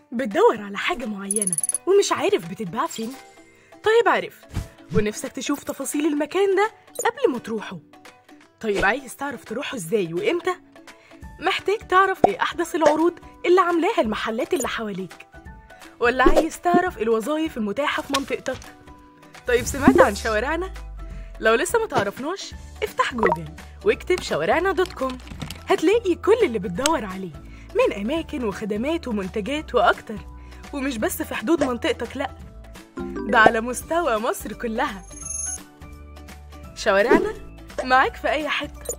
بتدور على حاجة معينة ومش عارف بتتباع فين؟ طيب عرفت ونفسك تشوف تفاصيل المكان ده قبل ما تروحه طيب عايز تعرف تروحه ازاي وامتى؟ محتاج تعرف ايه أحدث العروض اللي عاملاها المحلات اللي حواليك ولا عايز تعرف الوظائف المتاحة في منطقتك؟ طيب سمعت عن شوارعنا؟ لو لسه ما تعرفناش افتح جوجل واكتب شوارعنا دوت كوم هتلاقي كل اللي بتدور عليه من أماكن وخدمات ومنتجات وأكتر ومش بس في حدود منطقتك لأ ده على مستوى مصر كلها شوارعنا معاك في أي حتة